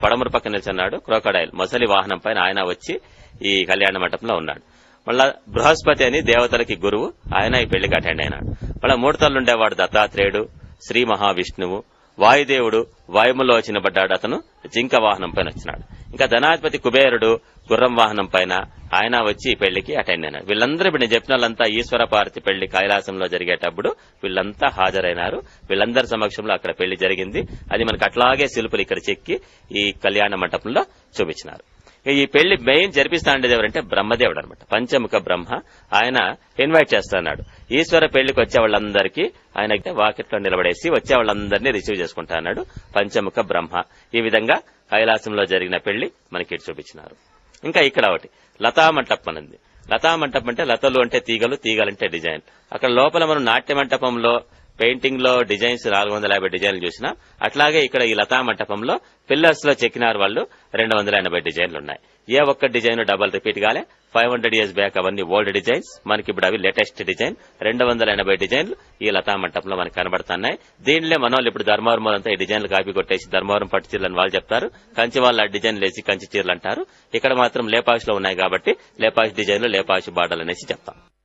పడమరు పక్క నిల్చున్నాడు క్రోకడైల్ మొసలి వాహనం పైన ఆయన వచ్చి ఈ కళ్యాణ మండపంలో ఉన్నాడు మళ్ళా బృహస్పతి అని దేవతలకి గురువు ఆయన ఈ పెళ్లికి అటెండ్ అయినాడు మళ్ళా మూడతలు ఉండేవాడు దత్తాత్రేయుడు శ్రీ మహావిష్ణువు వాయుదేవుడు వాయుములో చినబడ్డాడు అతను జింక వాహనం పైన వచ్చినాడు ఇంకా ధనాధిపతి కుబేరుడు గుర్రం వాహనం పైన ఆయన వచ్చి ఈ పెళ్లికి అటెండ్ అయినాడు వీళ్ళందరూ ఇప్పుడు నేను చెప్పిన వాళ్ళంతా ఈశ్వర పార్వతి పెళ్లి కైలాసంలో జరిగేటప్పుడు వీళ్ళంతా హాజరైనారు వీళ్ళందరి సమక్షంలో అక్కడ పెళ్లి జరిగింది అది మనకు అట్లాగే శిల్పులు ఇక్కడ చెక్కి ఈ కళ్యాణ మంటపంలో చూపించినారు ఇక ఈ పెళ్లి మెయిన్ జరిపిస్తా ఉండేది ఎవరంటే బ్రహ్మదేవుడు అనమాట పంచముఖ బ్రహ్మ ఆయన ఇన్వైట్ చేస్తున్నాడు ఈశ్వర పెళ్లికి వచ్చే వాళ్ళందరికీ ఆయన వాకిట్లో నిలబడేసి వచ్చే వాళ్ళందరినీ రిసీవ్ చేసుకుంటా అన్నాడు పంచముఖ బ్రహ్మ ఈ విధంగా కైలాసంలో జరిగిన పెళ్లి మనకి ఇటు చూపించినారు ఇంకా ఇక్కడ ఒకటి లతా మంటపం ఉంది లతా మంటపం అంటే లతలు అంటే తీగలు తీగలంటే డిజైన్ అక్కడ లోపల మనం నాట్య మంటపంలో పెయింటింగ్ లో డిజైన్స్ నాలుగు వందల యాభై డిజైన్లు చూసినా అట్లాగే ఇక్కడ ఈ లతా మంటపంలో పిల్లర్స్ లో చెక్కినారు వాళ్ళు రెండు వందల ఎనభై డిజైన్లు ఉన్నాయి ఏ ఒక్క డిజైన్ డబల్ రిపీట్ కాలే ఫైవ్ హండ్రెడ్ ఇయర్స్ బ్యాక్ అవన్నీ ఓల్డ్ డిజైన్స్ మనకి ఇప్పుడు అవి లేటెస్ట్ డిజైన్ రెండు వందల ఎనభై డిజైన్లు ఈ లతా మంటపంలో మనకి కనబడుతున్నాయి దీనిలో మన వాళ్ళు ఇప్పుడు ధర్మవరం అంతా ఈ డిజైన్లు కాపీ కొట్టేసి ధర్మవరం పట్టు చీరలు అని వాళ్ళు చెప్తారు కంచి వాళ్ళు ఆ డిజైన్ లేసి కంచి చీరలు అంటారు ఇక్కడ మాత్రం లేపాషిలో ఉన్నాయి కాబట్టి లేపాషి డిజైన్లు లేపాషి బార్డర్లు అనేసి చెప్తాం